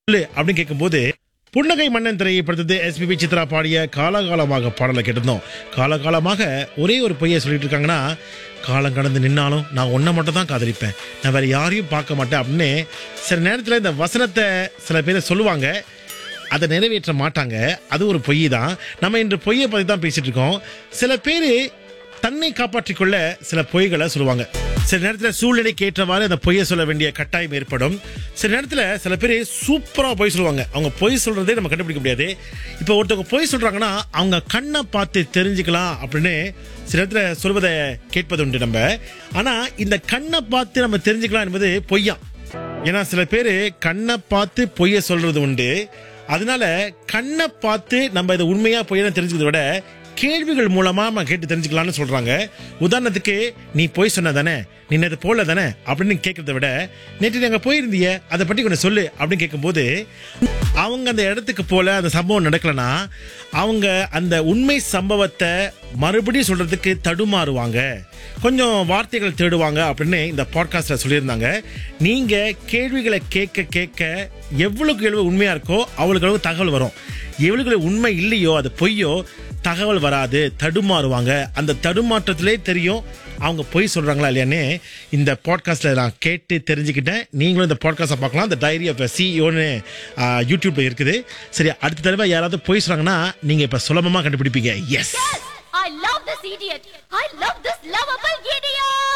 சொல்லு அப்படின்னு கேட்கும்போது புன்னகை மன்னன் திரைப்படத்தை எஸ்பிபி சித்ரா பாடிய காலகாலமாக பாடலை கேட்டிருந்தோம் காலகாலமாக ஒரே ஒரு பொய்யை சொல்லிட்டு இருக்காங்கன்னா காலம் கடந்து நின்னாலும் நான் ஒன்றை மட்டும் தான் காதலிப்பேன் நான் வேற யாரையும் பார்க்க மாட்டேன் அப்படின்னு சில நேரத்தில் இந்த வசனத்தை சில பேர் சொல்லுவாங்க அதை நிறைவேற்ற மாட்டாங்க அது ஒரு பொய் தான் நம்ம இன்று பொய்யை பற்றி தான் பேசிட்டு இருக்கோம் சில பேர் தன்னை காப்பாற்றிக் கொள்ள சில பொய்களை சொல்லுவாங்க சில நேரத்தில் சூழ்நிலைக்கு ஏற்றவாறு அந்த பொய்யை சொல்ல வேண்டிய கட்டாயம் ஏற்படும் சில நேரத்தில் சில பேர் சூப்பராக பொய் சொல்லுவாங்க அவங்க பொய் சொல்றதே நம்ம கண்டுபிடிக்க முடியாது இப்போ ஒருத்தவங்க பொய் சொல்றாங்கன்னா அவங்க கண்ணை பார்த்து தெரிஞ்சுக்கலாம் அப்படின்னு சில நேரத்தில் சொல்வதை கேட்பது உண்டு நம்ம ஆனால் இந்த கண்ணை பார்த்து நம்ம தெரிஞ்சுக்கலாம் என்பது பொய்யா ஏன்னா சில பேர் கண்ணை பார்த்து பொய்ய சொல்றது உண்டு அதனால கண்ணை பார்த்து நம்ம இதை உண்மையா பொய்யா தெரிஞ்சுக்கிறத விட கேள்விகள் மூலமா நம்ம கேட்டு தெரிஞ்சுக்கலாம்னு சொல்றாங்க உதாரணத்துக்கு நீ பொய் சொன்ன தானே நீ நேற்று போல தானே அப்படின்னு கேட்கறத விட நேற்று நீங்க போயிருந்திய அதை பற்றி கொஞ்சம் சொல்லு அப்படின்னு கேட்கும்போது அவங்க அந்த இடத்துக்கு போல அந்த சம்பவம் நடக்கலனா அவங்க அந்த உண்மை சம்பவத்தை மறுபடியும் சொல்றதுக்கு தடுமாறுவாங்க கொஞ்சம் வார்த்தைகள் தேடுவாங்க அப்படின்னு இந்த பாட்காஸ்ட்ல சொல்லியிருந்தாங்க நீங்க கேள்விகளை கேட்க கேட்க எவ்வளவுக்கு எவ்வளவு உண்மையா இருக்கோ அவ்வளவுக்கு அளவு தகவல் வரும் எவ்வளவுக்கு எவ்வளவு உண்மை இல்லையோ அது பொய்யோ தகவல் வராது தடுமாறுவாங்க அந்த தடுமாற்றத்திலே தெரியும் அவங்க பொய் சொல்றாங்களா இல்லையான்னு இந்த பாட்காஸ்ட்ல நான் கேட்டு தெரிஞ்சுக்கிட்டேன் நீங்களும் இந்த பாட்காஸ்ட்டை பார்க்கலாம் இந்த டைரி ஆஃப் சிஇஓன்னு யூடியூப்ல இருக்குது சரி அடுத்த தடவை யாராவது பொய் சொல்றாங்கன்னா நீங்க இப்ப சுலபமா கண்டுபிடிப்பீங்க yes I love this idiot. I love this lovable idiot.